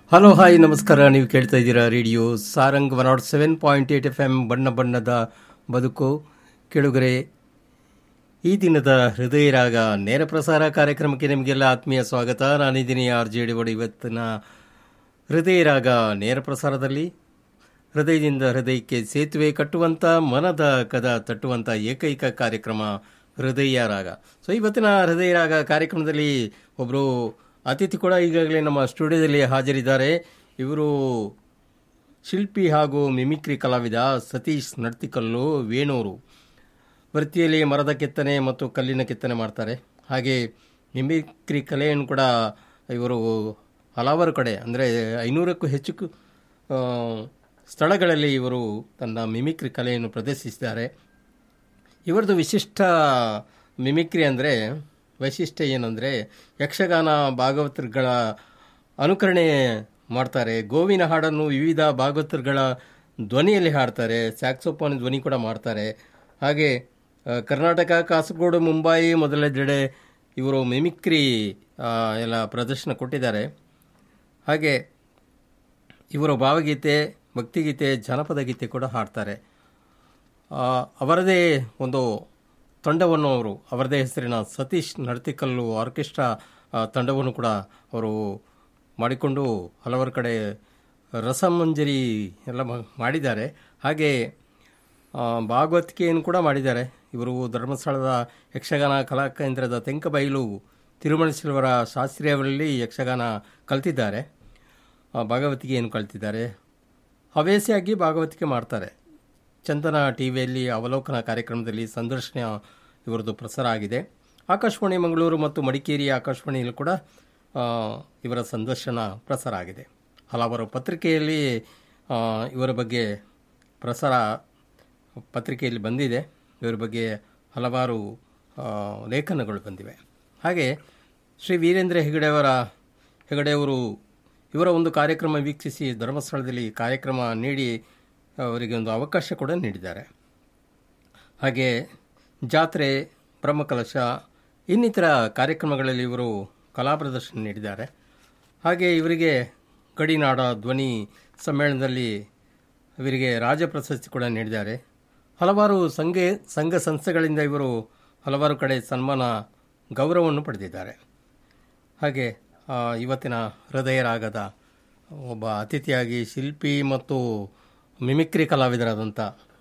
hello hi ನಮಸ್ಕಾರ ನೀವು ಕೇಳ್ತಾ ಇದ್ದೀರಾ radio Sarang one naught seven point eight F M ಬಣ್ಣ ಬಣ್ಣದ ಬದುಕು ಕೆಳುಗರೆ ಈ ದಿನದ ಹೃದಯ ರಾಗ ನೇರ ಪ್ರಸಾರ ಕಾರ್ಯಕ್ರಮಕ್ಕೆ ನಿಮಗೆಲ್ಲ ಆತ್ಮೀಯ ಸ್ವಾಗತ ನಾನಿದ್ದೀನಿ ಆರ್ ಜೆ ಡಿ ಇವತ್ತಿನ ಹೃದಯ ರಾಗ ನೇರ ಪ್ರಸಾರದಲ್ಲಿ ಹೃದಯದಿಂದ ಹೃದಯಕ್ಕೆ ಸೇತುವೆ ಕಟ್ಟುವಂಥ ಮನದ ಕದ ತಟ್ಟುವಂಥ ಏಕೈಕ ಕಾರ್ಯಕ್ರಮ ಹೃದಯ ರಾಗ ಸೊ ಇವತ್ತಿನ ಹೃದಯ ರಾಗ ಕಾರ್ಯಕ್ರಮದಲ್ಲಿ ಒಬ್ಬರು ಅತಿಥಿ ಕೂಡ ಈಗಾಗಲೇ ನಮ್ಮ ಸ್ಟುಡಿಯೋದಲ್ಲಿ ಹಾಜರಿದ್ದಾರೆ ಇವರು ಶಿಲ್ಪಿ ಹಾಗೂ ಮಿಮಿಕ್ರಿ ಕಲಾವಿದ ಸತೀಶ್ ನಡ್ತಿಕಲ್ಲು ವೇಣೂರು ವೃತ್ತಿಯಲ್ಲಿ ಮರದ ಕೆತ್ತನೆ ಮತ್ತು ಕಲ್ಲಿನ ಕೆತ್ತನೆ ಮಾಡ್ತಾರೆ ಹಾಗೆ ಮಿಮಿಕ್ರಿ ಕಲೆಯನ್ನು ಕೂಡ ಇವರು ಹಲವಾರು ಕಡೆ ಅಂದರೆ ಐನೂರಕ್ಕೂ ಹೆಚ್ಚು ಕು- ಆ, ಸ್ಥಳಗಳಲ್ಲಿ ಇವರು ತನ್ನ ಮಿಮಿಕ್ರಿ ಕಲೆಯನ್ನು ಪ್ರದರ್ಶಿಸಿದ್ದಾರೆ ಇವರದು ವಿಶಿಷ್ಟ ಮಿಮಿಕ್ರಿ ಅಂದರೆ ವೈಶಿಷ್ಟ್ಯ ಏನಂದರೆ ಯಕ್ಷಗಾನ ಭಾಗವತರುಗಳ ಅನುಕರಣೆ ಮಾಡ್ತಾರೆ ಗೋವಿನ ಹಾಡನ್ನು ವಿವಿಧ ಭಾಗವತರುಗಳ ಧ್ವನಿಯಲ್ಲಿ ಹಾಡ್ತಾರೆ ಸ್ಯಾಕ್ಸೋಫೋನ್ ಧ್ವನಿ ಕೂಡ ಮಾಡ್ತಾರೆ ಹಾಗೆ ಆ, ಕರ್ನಾಟಕ ಕಾಸರಗೋಡು ಮುಂಬೈ ಮೊದಲೆಡೆ ಇವರು ಮಿಮಿಕ್ರಿ ಆ, ಎಲ್ಲ ಪ್ರದರ್ಶನ ಕೊಟ್ಟಿದ್ದಾರೆ ಹಾಗೆ ಇವರು ಭಾವಗೀತೆ ಭಕ್ತಿಗೀತೆ ಜನಪದ ಗೀತೆ ಕೂಡ ಹಾಡ್ತಾರೆ ಆ, ಅವರದೇ ಒಂದು ತಂಡವನ್ನು ಅವರು ಅವರದೇ ಹೆಸರಿನ ಸತೀಶ್ ನಡತಿಕಲ್ಲು ಆರ್ಕೆಸ್ಟ್ರಾ ಆ, ತಂಡವನ್ನು ಕೂಡ ಅವರು ಮಾಡಿಕೊಂಡು ಹಲವಾರು ಕಡೆ ರಸಮಂಜರಿ ಎಲ್ಲ ಮ- ಮಾಡಿದ್ದಾರೆ ಹಾಗೆ ಆ, ಭಾಗವತಿಕೆಯನ್ನು ಕೂಡ ಮಾಡಿದ್ದಾರೆ ಇವರು ಧರ್ಮಸ್ಥಳದ ಯಕ್ಷಗಾನ ಕಲಾಕೇಂದ್ರದ ತೆಂಕಬೈಲು ತಿರುಮಣಸಿಲ್ವರ ಶಾಸ್ತ್ರೀಯವರಲ್ಲಿ ಯಕ್ಷಗಾನ ಕಲ್ತಿದ್ದಾರೆ ಆ, ಭಾಗವತಿಕೆಯನ್ನು ಕಲ್ತಿದ್ದಾರೆ ಹವ್ಯಾಸಿಯಾಗಿ ಭಾಗವತಿಕೆ ಮಾಡ್ತಾರೆ ಚಂದನ ಟಿ ವಿಯಲ್ಲಿ ಅವಲೋಕನ ಕಾರ್ಯಕ್ರಮದಲ್ಲಿ ಸಂದರ್ಶನ ಇವರದ್ದು ಪ್ರಸಾರ ಆಗಿದೆ ಆಕಾಶವಾಣಿ ಮಂಗಳೂರು ಮತ್ತು ಮಡಿಕೇರಿ ಆಕಾಶವಾಣಿಯಲ್ಲಿ ಕೂಡ ಆ, ಇವರ ಸಂದರ್ಶನ ಪ್ರಸಾರ ಆಗಿದೆ ಹಲವಾರು ಪತ್ರಿಕೆಯಲ್ಲಿ ಆ, ಇವರ ಬಗ್ಗೆ ಪ್ರಸಾರ ಪತ್ರಿಕೆಯಲ್ಲಿ ಬಂದಿದೆ ಇವರ ಬಗ್ಗೆ ಹಲವಾರು ಆ, ಲೇಖನಗಳು ಬಂದಿವೆ ಹಾಗೆ ಶ್ರೀ ವೀರೇಂದ್ರ ಹೆಗಡೆಯವರ ಹೆಗಡೆಯವರು ಇವರ ಒಂದು ಕಾರ್ಯಕ್ರಮ ವೀಕ್ಷಿಸಿ ಧರ್ಮಸ್ಥಳದಲ್ಲಿ ಕಾರ್ಯಕ್ರಮ ನೀಡಿ ಅವರಿಗೆ ಒಂದು ಅವಕಾಶ ಕೂಡ ನೀಡಿದ್ದಾರೆ ಹಾಗೆ ಜಾತ್ರೆ ಬ್ರಹ್ಮಕಲಶ ಇನ್ನಿತರ ಕಾರ್ಯಕ್ರಮಗಳಲ್ಲಿ ಇವರು ಕಲಾ ಪ್ರದರ್ಶನ ನೀಡಿದ್ದಾರೆ ಹಾಗೆ ಇವರಿಗೆ ಗಡಿನಾಡ ಧ್ವನಿ ಸಮ್ಮೇಳನದಲ್ಲಿ ಇವರಿಗೆ ರಾಜ ಪ್ರಶಸ್ತಿ ಕೂಡ ನೀಡಿದ್ದಾರೆ ಹಲವಾರು ಸಂಘ ಸಂಘ ಸಂಸ್ಥೆಗಳಿಂದ ಇವರು ಹಲವಾರು ಕಡೆ ಸನ್ಮಾನ ಗೌರವವನ್ನು ಪಡೆದಿದ್ದಾರೆ ಹಾಗೆ ಆ, ಇವತ್ತಿನ ಹೃದಯ ರಾಗದ ಒಬ್ಬ ಅತಿಥಿಯಾಗಿ ಶಿಲ್ಪಿ ಮತ್ತು ಮಿಮಿಕ್ರಿ ಕಲಾವಿದರಾದಂಥ